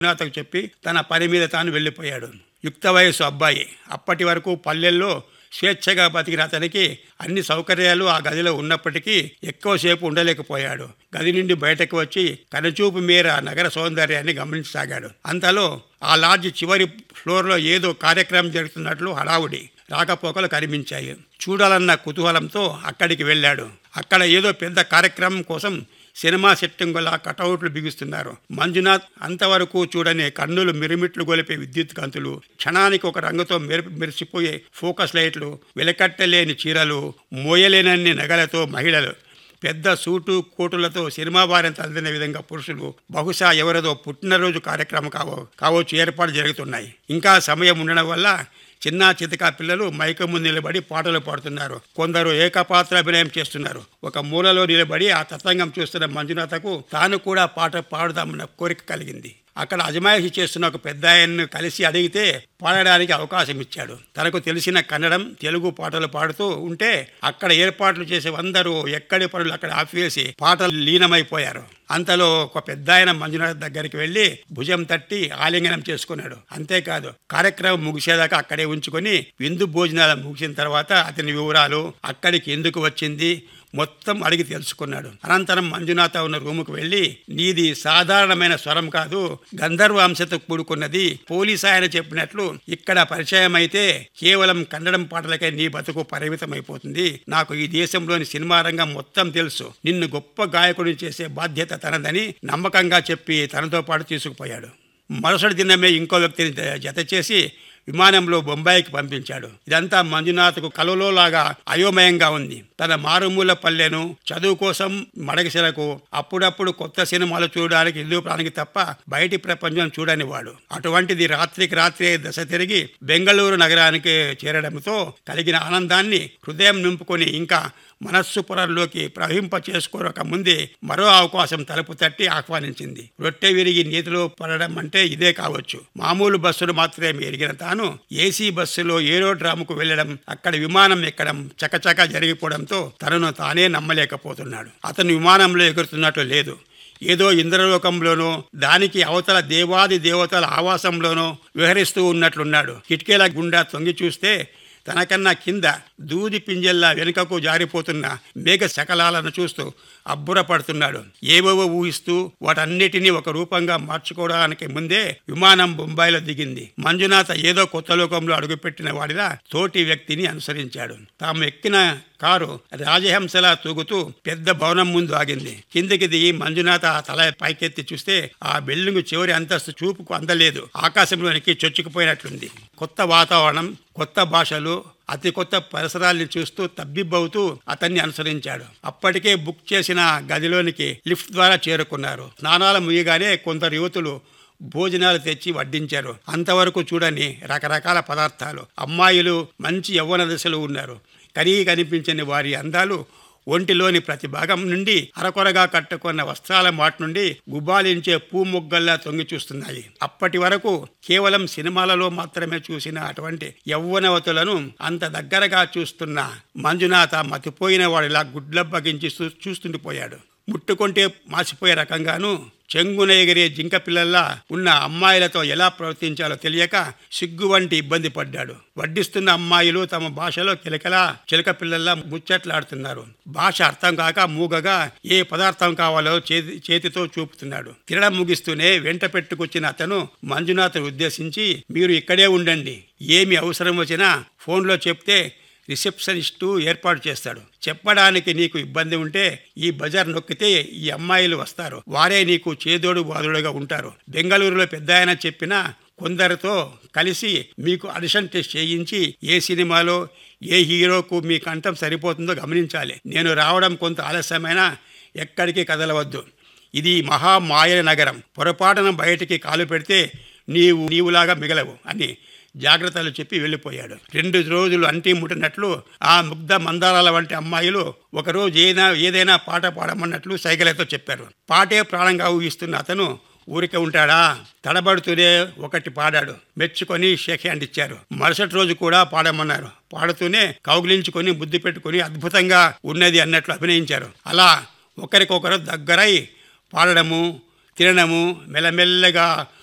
అతకు చెప్పి తన పని మీద తాను వెళ్ళిపోయాడు యుక్త వయసు అబ్బాయి అప్పటి వరకు పల్లెల్లో స్వేచ్ఛగా బతికిన అతనికి అన్ని సౌకర్యాలు ఆ గదిలో ఉన్నప్పటికీ ఎక్కువసేపు ఉండలేకపోయాడు గది నుండి బయటకు వచ్చి కనుచూపు మేర నగర సౌందర్యాన్ని గమనించసాగాడు అంతలో ఆ లాడ్జ్ చివరి ఫ్లోర్లో ఏదో కార్యక్రమం జరుగుతున్నట్లు హడావుడి రాకపోకలు కనిపించాయి చూడాలన్న కుతూహలంతో అక్కడికి వెళ్ళాడు అక్కడ ఏదో పెద్ద కార్యక్రమం కోసం సినిమా సెట్టింగులా కటౌట్లు బిగిస్తున్నారు మంజునాథ్ అంతవరకు చూడని కన్నులు మిరుమిట్లు గొలిపే విద్యుత్ కంతులు క్షణానికి ఒక రంగుతో మెరి మెరిసిపోయే ఫోకస్ లైట్లు వెలకట్టలేని చీరలు మోయలేనన్ని నగలతో మహిళలు పెద్ద సూటు కోటులతో సినిమా వారిని తలదిన విధంగా పురుషులు బహుశా ఎవరిదో పుట్టినరోజు కార్యక్రమం కావో కావచ్చు ఏర్పాటు జరుగుతున్నాయి ఇంకా సమయం ఉండడం వల్ల చిన్న చితకా పిల్లలు మైక ముందు నిలబడి పాటలు పాడుతున్నారు కొందరు ఏకపాత్ర అభినయం చేస్తున్నారు ఒక మూలలో నిలబడి ఆ తతంగం చూస్తున్న మంజునాథకు తాను కూడా పాట పాడుదామన్న కోరిక కలిగింది అక్కడ అజమాయిషి చేస్తున్న ఒక పెద్ద ఆయన్ను కలిసి అడిగితే పాడడానికి అవకాశం ఇచ్చాడు తనకు తెలిసిన కన్నడం తెలుగు పాటలు పాడుతూ ఉంటే అక్కడ ఏర్పాట్లు చేసే అందరూ ఎక్కడి పనులు అక్కడ ఆపివేసి పాటలు లీనమైపోయారు అంతలో ఒక పెద్ద ఆయన మంజునాథ్ దగ్గరికి వెళ్ళి భుజం తట్టి ఆలింగనం చేసుకున్నాడు అంతేకాదు కార్యక్రమం ముగిసేదాకా అక్కడే ఉంచుకొని విందు భోజనాలు ముగిసిన తర్వాత అతని వివరాలు అక్కడికి ఎందుకు వచ్చింది మొత్తం అడిగి తెలుసుకున్నాడు అనంతరం మంజునాథ ఉన్న రూముకు వెళ్ళి నీది సాధారణమైన స్వరం కాదు గంధర్వ అంశతో కూడుకున్నది పోలీస్ ఆయన చెప్పినట్లు ఇక్కడ పరిచయం అయితే కేవలం కన్నడం పాటలకే నీ బతుకు పరిమితమైపోతుంది నాకు ఈ దేశంలోని సినిమా రంగం మొత్తం తెలుసు నిన్ను గొప్ప గాయకుడిని చేసే బాధ్యత తనదని నమ్మకంగా చెప్పి తనతో పాటు తీసుకుపోయాడు మరుసటి దినమే ఇంకో వ్యక్తిని జత చేసి విమానంలో బొంబాయికి పంపించాడు ఇదంతా మంజునాథ్కు కలలో లాగా అయోమయంగా ఉంది తన మారుమూల పల్లెను చదువు కోసం మడగసిరకు అప్పుడప్పుడు కొత్త సినిమాలు చూడడానికి ఇల్లు ప్రాణికి తప్ప బయటి ప్రపంచం చూడని వాడు అటువంటిది రాత్రికి రాత్రే దశ తిరిగి బెంగళూరు నగరానికి చేరడంతో కలిగిన ఆనందాన్ని హృదయం నింపుకొని ఇంకా మనస్సు పొరల్లోకి ప్రవహింప చేసుకోరక ముందే మరో అవకాశం తలుపు తట్టి ఆహ్వానించింది రొట్టె విరిగి నీతిలో పడడం అంటే ఇదే కావచ్చు మామూలు బస్సులు మాత్రమే ఎరిగిన తాను ఏసీ బస్సులో ఏరోడ్రాముకు వెళ్లడం అక్కడ విమానం ఎక్కడం చకచక జరిగిపోవడంతో తనను తానే నమ్మలేకపోతున్నాడు అతను విమానంలో ఎగురుతున్నట్లు లేదు ఏదో ఇంద్రలోకంలోనో దానికి అవతల దేవాది దేవతల ఆవాసంలోనో విహరిస్తూ ఉన్నట్లున్నాడు కిటికీల గుండా తొంగి చూస్తే తనకన్నా కింద దూది పింజల్లా వెనుకకు జారిపోతున్న మేఘ శకలాలను చూస్తూ అబ్బురపడుతున్నాడు ఏవేవో ఊహిస్తూ వాటన్నిటినీ ఒక రూపంగా మార్చుకోవడానికి ముందే విమానం బొంబాయిలో దిగింది మంజునాథ ఏదో కొత్త లోకంలో అడుగుపెట్టిన వాడిలా తోటి వ్యక్తిని అనుసరించాడు తాము ఎక్కిన కారు రాజహంసలా తూగుతూ పెద్ద భవనం ముందు ఆగింది కిందికి దిగి మంజునాథ ఆ తల పైకెత్తి చూస్తే ఆ బిల్డింగ్ చివరి అంతస్తు చూపుకు అందలేదు ఆకాశంలోనికి చొచ్చుకుపోయినట్లుంది కొత్త వాతావరణం కొత్త భాషలు అతి కొత్త పరిసరాల్ని చూస్తూ తబ్బిబ్బవుతూ అతన్ని అనుసరించాడు అప్పటికే బుక్ చేసిన గదిలోనికి లిఫ్ట్ ద్వారా చేరుకున్నారు స్నానాలు ముగియగానే కొందరు యువతులు భోజనాలు తెచ్చి వడ్డించారు అంతవరకు చూడని రకరకాల పదార్థాలు అమ్మాయిలు మంచి యవ్వన దశలో ఉన్నారు కనీ కనిపించని వారి అందాలు ఒంటిలోని ప్రతి భాగం నుండి అరకొరగా కట్టుకున్న వస్త్రాల మాట్ నుండి గుబాలించే పూ మొగ్గల్లా తొంగి చూస్తున్నాయి అప్పటి వరకు కేవలం సినిమాలలో మాత్రమే చూసిన అటువంటి యవ్వనవతులను అంత దగ్గరగా చూస్తున్న మంజునాథ మతిపోయిన వాడిలా గుడ్లబ్బగించి చూ చూస్తుండిపోయాడు ముట్టుకుంటే మాసిపోయే రకంగాను చెంగున ఎగిరే జింక పిల్లల్లా ఉన్న అమ్మాయిలతో ఎలా ప్రవర్తించాలో తెలియక సిగ్గు వంటి ఇబ్బంది పడ్డాడు వడ్డిస్తున్న అమ్మాయిలు తమ భాషలో కిలకలా చిలక పిల్లల్లా ముచ్చట్లాడుతున్నారు భాష అర్థం కాక మూగగా ఏ పదార్థం కావాలో చేతి చేతితో చూపుతున్నాడు తినడం ముగిస్తూనే వెంట పెట్టుకొచ్చిన అతను మంజునాథ్ ఉద్దేశించి మీరు ఇక్కడే ఉండండి ఏమి అవసరం వచ్చినా ఫోన్లో చెప్తే రిసెప్షనిస్టు ఏర్పాటు చేస్తాడు చెప్పడానికి నీకు ఇబ్బంది ఉంటే ఈ బజార్ నొక్కితే ఈ అమ్మాయిలు వస్తారు వారే నీకు చేదోడు వాదుడుగా ఉంటారు బెంగళూరులో పెద్ద ఆయన చెప్పినా కొందరితో కలిసి మీకు అడిషన్ టెస్ట్ చేయించి ఏ సినిమాలో ఏ హీరోకు మీ కంఠం సరిపోతుందో గమనించాలి నేను రావడం కొంత ఆలస్యమైనా ఎక్కడికి కదలవద్దు ఇది మహామాయ నగరం పొరపాటున బయటికి కాలు పెడితే నీవు నీవులాగా మిగలవు అని జాగ్రత్తలు చెప్పి వెళ్ళిపోయాడు రెండు రోజులు అంటి ముట్టినట్లు ఆ ముగ్ధ మందారాల వంటి అమ్మాయిలు ఒకరోజు ఏదైనా ఏదైనా పాట పాడమన్నట్లు సైగలతో చెప్పారు పాటే ప్రాణంగా ఊహిస్తున్న అతను ఊరికే ఉంటాడా తడబడుతూనే ఒకటి పాడాడు మెచ్చుకొని షేక్ హ్యాండ్ ఇచ్చారు మరుసటి రోజు కూడా పాడమన్నారు పాడుతూనే కౌగిలించుకొని బుద్ధి పెట్టుకొని అద్భుతంగా ఉన్నది అన్నట్లు అభినయించారు అలా ఒకరికొకరు దగ్గరై పాడడము తినడము మెల్లమెల్లగా